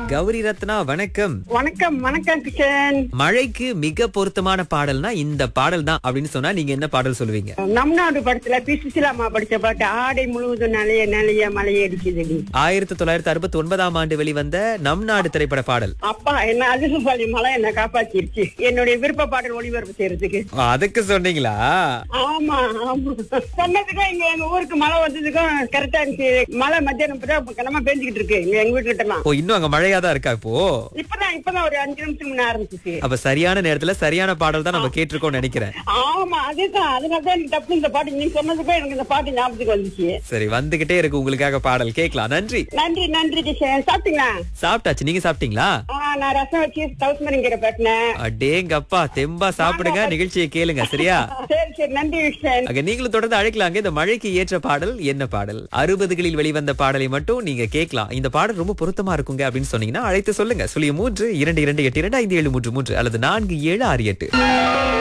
கௌரி ரத்னா வணக்கம் வணக்கம் வணக்கம் கிஷன் மழைக்கு மிக பொருத்தமான பாடல்னா இந்த பாடல் தான் அப்படின்னு சொன்னா நீங்க என்ன பாடல் சொல்லுவீங்க நம் நாடு படத்துல பி சுசிலாமா படிச்ச பாட்டு ஆடை முழுவதும் நிலைய நிலைய மலைய அடிக்குதுடி ஆயிரத்தி தொள்ளாயிரத்தி அறுபத்தி ஒன்பதாம் ஆண்டு வெளிவந்த நம் நாடு திரைப்பட பாடல் அப்பா என்ன அதிர்ஷ்டசாலி மலை என்ன காப்பாத்திருச்சு என்னுடைய விருப்ப பாடல் ஒளிபரப்பு செய்யறதுக்கு ஆ, அதுக்கு சொன்னீங்களா ஆமா ஆமா சொன்னதுக்கும் இங்க எங்க ஊருக்கு மழை வந்ததுக்கும் கரெக்டா இருந்துச்சு மழை மத்தியானம் இப்பதான் கிழமை பேஞ்சுக்கிட்டு இருக்கு இங்க எங்க வீட்டு கிட்ட ஓ இன்னும் அங்க மழையா தான் இருக்கா இப்போ இப்பதான் இப்பதான் ஒரு அஞ்சு நிமிஷம் முன்ன ஆரம்பிச்சிச்சு அப்ப சரியான நேரத்துல சரியான பாடல் தான் நம்ம கேட்டிருக்கோம்னு நினைக்கிறேன் ஆமா அதுதான் அதனாலதான் எனக்கு டப்பு இந்த பாட்டு நீ சொன்னதுக்கும் எனக்கு இந்த பாட்டு ஞாபகத்துக்கு வந்துச்சு சரி வந்துகிட்டே இருக்கு உங்களுக்காக பாடல் கேட்கலாம் நன்றி நன்றி நன்றி கிஷன் சாப்பிட்டீங்களா சாப்பிட்டாச்சு நீங்க சாப்பிட்டீங்களா ஆ, நான் ரசம் வச்சு தவுஸ் மணிங்கிற பேட்டினேன் அடேங்கப்பா தெம்பா சாப்பிடுங்க நிகழ்ச்சியை கேளுங்க சரியா சரி சரி நன்றி கிஷன் அங்க நீங்களும் தொடர்ந்து அழைக்கலாங்க இந்த மழைக்கு ஏற்ற பாடல் என்ன பாடல் அறுபதுகளில் வெளிவந்த பாடலை மட்டும் நீங்க கேட்கலாம் இந்த பாடல் ரொம்ப பொருத்தமா இருக்குங்க அப்படின்னு சொன்னீங்கன்னா அழைத்து சொல்லுங்க சுழிய மூன்று இரண்டு இரண்டு எட்டு இரண்டு ஐந்து ஏழு மூன்று மூன்று அல்லது நான்கு ஏழு ஆறு எட்டு